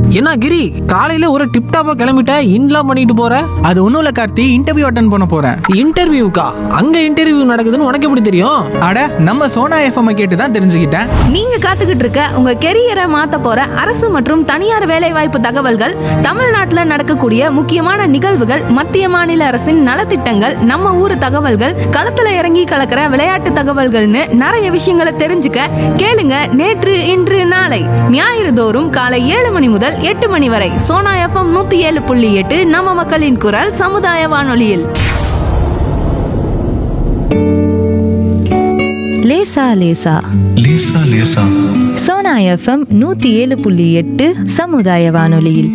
என்ன கிரி காலையில ஒரு டிப் டாப்பா கிளம்பிட்ட இன்லாம் பண்ணிட்டு போற அது ஒன்றும் இல்லை கார்த்தி இன்டர்வியூ அட்டன் பண்ண போகிறேன் இன்டர்வியூக்கா அங்க இன்டர்வியூ நடக்குதுன்னு உனக்கு எப்படி தெரியும் அட நம்ம சோனா எஃப்எம் கேட்டு தான் தெரிஞ்சுக்கிட்டேன் நீங்க காத்துக்கிட்டு இருக்க உங்க கெரியரை மாத்த போற அரசு மற்றும் தனியார் வேலைவாய்ப்பு தகவல்கள் தமிழ்நாட்டுல நடக்கக்கூடிய முக்கியமான நிகழ்வுகள் மத்திய மாநில அரசின் நலத்திட்டங்கள் நம்ம ஊர் தகவல்கள் களத்துல இறங்கி கலக்கிற விளையாட்டு தகவல்கள்னு நிறைய விஷயங்களை தெரிஞ்சுக்க கேளுங்க நேற்று இன்று நாளை ஞாயிறு தோறும் காலை ஏழு மணி முதல் எட்டு மணி வரை சோனா எஃப்எம் நூத்தி ஏழு புள்ளி எட்டு நம்ம மக்களின் குரல் சமுதாய வானொலியில் லேசா லேசா லேசா லேசா சோனா எஃப்எம் நூத்தி ஏழு புள்ளி எட்டு சமுதாய வானொலியில்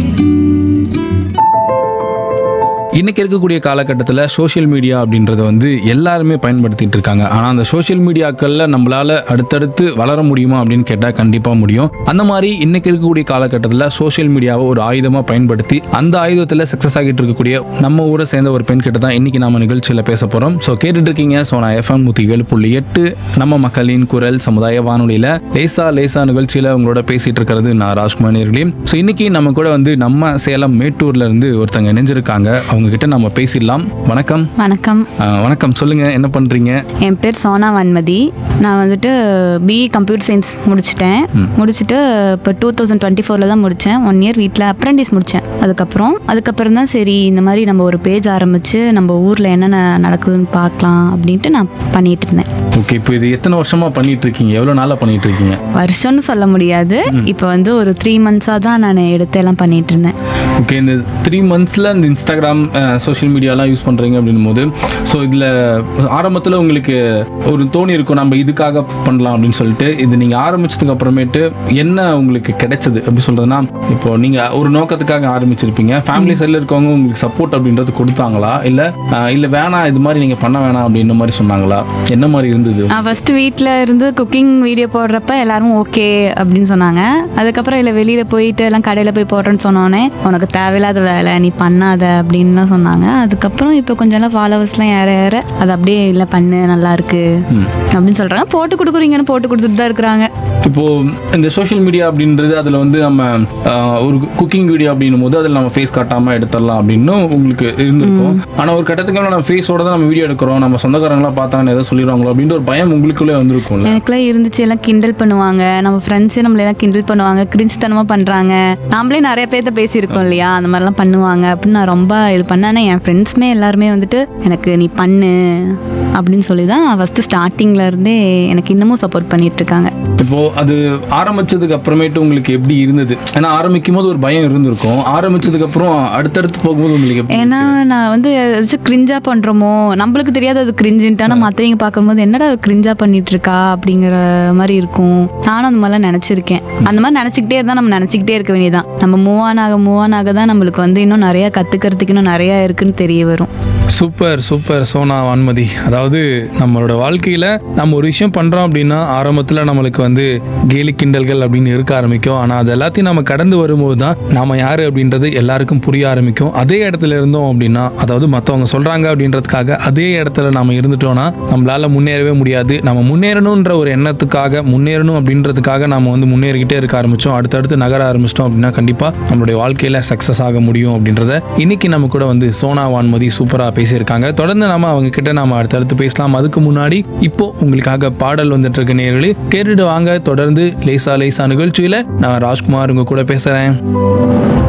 இன்னைக்கு இருக்கக்கூடிய காலகட்டத்தில் சோஷியல் மீடியா அப்படின்றத வந்து எல்லாருமே பயன்படுத்திட்டு இருக்காங்க ஆனால் அந்த சோஷியல் மீடியாக்களில் நம்மளால அடுத்தடுத்து வளர முடியுமா அப்படின்னு கேட்டால் கண்டிப்பாக முடியும் அந்த மாதிரி இன்னைக்கு இருக்கக்கூடிய காலகட்டத்தில் சோஷியல் மீடியாவை ஒரு ஆயுதமாக பயன்படுத்தி அந்த ஆயுதத்தில் சக்ஸஸ் ஆகிட்டு இருக்கக்கூடிய நம்ம ஊரை சேர்ந்த ஒரு பெண் கிட்ட தான் இன்னைக்கு நம்ம நிகழ்ச்சியில் பேச போகிறோம் ஸோ கேட்டுட்டு இருக்கீங்க ஸோ நான் எஃப்எம் நூற்றி ஏழு புள்ளி எட்டு நம்ம மக்களின் குரல் சமுதாய வானொலியில் லேசா லேசா நிகழ்ச்சியில் உங்களோட பேசிட்டு இருக்கிறது நான் ராஜ்குமார் நேர்களே ஸோ இன்னைக்கு நம்ம கூட வந்து நம்ம சேலம் மேட்டூர்ல இருந்து ஒருத்தங்க இணைஞ்சிருக்காங்க அவங்க கிட்ட நம்ம பேசிடலாம் வணக்கம் வணக்கம் ஆஹ் வணக்கம் சொல்லுங்க என்ன பண்றீங்க என் பேர் சோனா வன்மதி நான் வந்துட்டு பிஇ கம்ப்யூட்டர் சயின்ஸ் முடிச்சிட்டேன் முடிச்சுட்டு இப்போ டூ தௌசண்ட் டுவெண்ட்டி ஃபோரில் தான் முடித்தேன் ஒன் இயர் வீட்டில் அப்ரெண்டிஸ் முடித்தேன் அதுக்கப்புறம் அதுக்கப்புறம் தான் சரி இந்த மாதிரி நம்ம ஒரு பேஜ் ஆரம்பித்து நம்ம ஊரில் என்னென்ன நடக்குதுன்னு பார்க்கலாம் அப்படின்ட்டு நான் பண்ணிட்டு இருந்தேன் ஓகே இப்போ இது எத்தனை வருஷமா பண்ணிட்டு இருக்கீங்க எவ்வளவு நாளா பண்ணிட்டு இருக்கீங்க வருஷம்னு சொல்ல முடியாது இப்போ வந்து ஒரு த்ரீ மந்த்ஸாக தான் நான் எடுத்து எல்லாம் பண்ணிட்டு இருந்தேன் ஓகே இந்த த்ரீ மந்த்ஸில் இந்த இன்ஸ்டாகிராம் சோஷியல் மீடியாலாம் யூஸ் பண்ணுறீங்க அப்படின்னும் போது ஸோ இதில் ஆரம்பத்தில் உங்களுக்கு ஒரு தோணி இருக்கும் நம்ம இதுக்காக பண்ணலாம் அப்படின்னு சொல்லிட்டு இது நீங்கள் ஆரம்பிச்சதுக்கு அப்புறமேட்டு என்ன உங்களுக்கு கிடைச்சது அப்படி சொல்கிறதுனா இப்போ நீங்கள் ஒரு நோக்கத்துக்காக ஆரம்பிச்சிருப்பீங்க ஃபேமிலி சைடில் இருக்கவங்க உங்களுக்கு சப்போர்ட் அப்படின்றது கொடுத்தாங்களா இல்லை இல்லை வேணாம் இது மாதிரி நீங்கள் பண்ண வேணாம் அப்படின்ற மாதிரி சொன்னாங்களா என்ன மாதிரி இருந்தது நான் ஃபஸ்ட்டு வீட்டில் இருந்து குக்கிங் வீடியோ போடுறப்ப எல்லாரும் ஓகே அப்படின்னு சொன்னாங்க அதுக்கப்புறம் இல்லை வெளியில் போயிட்டு எல்லாம் கடையில் போய் போடுறேன்னு சொன்னோன்னே உனக்கு தேவையில்லாத வேலை நீ பண்ணாத அப்படின்லாம் சொன்னாங்க அதுக்கப்புறம் இப்போ கொஞ்சம் எல்லாம் ஃபாலோவர்ஸ்லாம் ஏற ஏற அது அப்படியே இல்லை பண்ணு நல்லா இருக்கு அப்படின்னு சொல்கிறாங்க போட்டு கொடுக்குறீங்கன்னு போட்டு கொடுத்துட்டு தான் இருக்கிறாங்க இப்போ இந்த சோஷியல் மீடியா அப்படின்றது அதில் வந்து நம்ம ஆஹ், ஒரு குக்கிங் வீடியோ அப்படின்னும் போது அதில் நம்ம ஃபேஸ் காட்டாமல் எடுத்துடலாம் அப்படின்னு உங்களுக்கு இருந்திருக்கும் ஆனால் ஒரு கட்டத்துக்கு மேல நம்ம ஃபேஸோட தான் நம்ம வீடியோ எடுக்கிறோம் நம்ம சொந்தக்காரங்களாம் பார்த்தாங்கன்னு எதாவது சொல்லிடுவாங்களோ அப்படின்ற ஒரு பயம் உங்களுக்குள்ளே வந்திருக்கும்ல எனக்குலாம் இருந்துச்சு எல்லாம் கிண்டல் பண்ணுவாங்க நம்ம ஃப்ரெண்ட்ஸே நம்மள எல்லாம் கிண்டல் பண்ணுவாங்க கிரிஞ்சுத்தனமாக பண்ணுறாங்க நாமளே நிறைய பேர்த்த பேசியிருக்கோம் இல்லையா அந்த மாதிரிலாம் பண்ணுவாங்க அப்படின்னு நான் ரொம்ப இது பண்ணேன் என் ஃப்ரெண்ட்ஸுமே எல்லாருமே வந்துட்டு எனக்கு நீ பண்ணு அப்படின்னு சொல்லி தான் ஃபஸ்ட்டு ஸ்டார்டிங்கில் இருந்தே எனக்கு இன்னமும் சப்போர்ட் பண்ணிட்டு இருக்காங்க இப்போ அது ஆரம்பிச்சதுக்கு அப்புறமேட்டு உங்களுக்கு எப்படி இருந்தது ஏன்னா ஆரம்பிக்கும் போது ஒரு பயம் இருந்திருக்கும் ஆரம்பிச்சதுக்கு அப்புறம் அடுத்தடுத்து போகும்போது உங்களுக்கு எப்படி ஏன்னா நான் வந்து ஏதாச்சும் கிரிஞ்சா பண்றோமோ நம்மளுக்கு தெரியாது அது கிரிஞ்சுன்ட்டு ஆனால் மற்றவங்க பார்க்கும்போது என்னடா கிரிஞ்சா பண்ணிட்டு இருக்கா அப்படிங்கிற மாதிரி இருக்கும் நானும் அந்த மாதிரிலாம் நினச்சிருக்கேன் அந்த மாதிரி நினச்சிக்கிட்டே இருந்தால் நம்ம நினச்சிக்கிட்டே இருக்க வேண்டியதான் நம்ம மூவ் ஆன் ஆக மூவ் ஆன் ஆக தான் நம்மளுக்கு வந்து இன்னும் நிறைய கற்றுக்கிறதுக்கு இன்னும் நிறையா இருக்குன்னு தெரிய வரும் சூப்பர் சூப்பர் சோனா வான்மதி அதாவது நம்மளோட வாழ்க்கையில் நம்ம ஒரு விஷயம் பண்ணுறோம் அப்படின்னா ஆரம்பத்தில் நம்மளுக்கு வந்து கேலி கிண்டல்கள் அப்படின்னு இருக்க ஆரம்பிக்கும் ஆனால் அது எல்லாத்தையும் நம்ம கடந்து வரும்போது தான் நாம யார் அப்படின்றது எல்லாருக்கும் புரிய ஆரம்பிக்கும் அதே இடத்துல இருந்தோம் அப்படின்னா அதாவது மற்றவங்க சொல்கிறாங்க அப்படின்றதுக்காக அதே இடத்துல நம்ம இருந்துட்டோம்னா நம்மளால முன்னேறவே முடியாது நம்ம முன்னேறணுன்ற ஒரு எண்ணத்துக்காக முன்னேறணும் அப்படின்றதுக்காக நம்ம வந்து முன்னேறிக்கிட்டே இருக்க ஆரம்பிச்சோம் அடுத்தடுத்து நகர ஆரம்பிச்சிட்டோம் அப்படின்னா கண்டிப்பாக நம்மளுடைய வாழ்க்கையில் சக்ஸஸ் ஆக முடியும் அப்படின்றத இன்னைக்கு நம்ம கூட வந்து சோனா வான்மதி சூப்பராக பேசியிருக்காங்க தொடர்ந்து நாம அவங்க கிட்ட நாம அடுத்தடுத்து பேசலாம் அதுக்கு முன்னாடி இப்போ உங்களுக்காக பாடல் வந்துட்டு இருக்க நேர்களே கேட்டுட்டு வாங்க தொடர்ந்து லேசா லேசா நிகழ்ச்சியில நான் ராஜ்குமார் உங்க கூட பேசுறேன்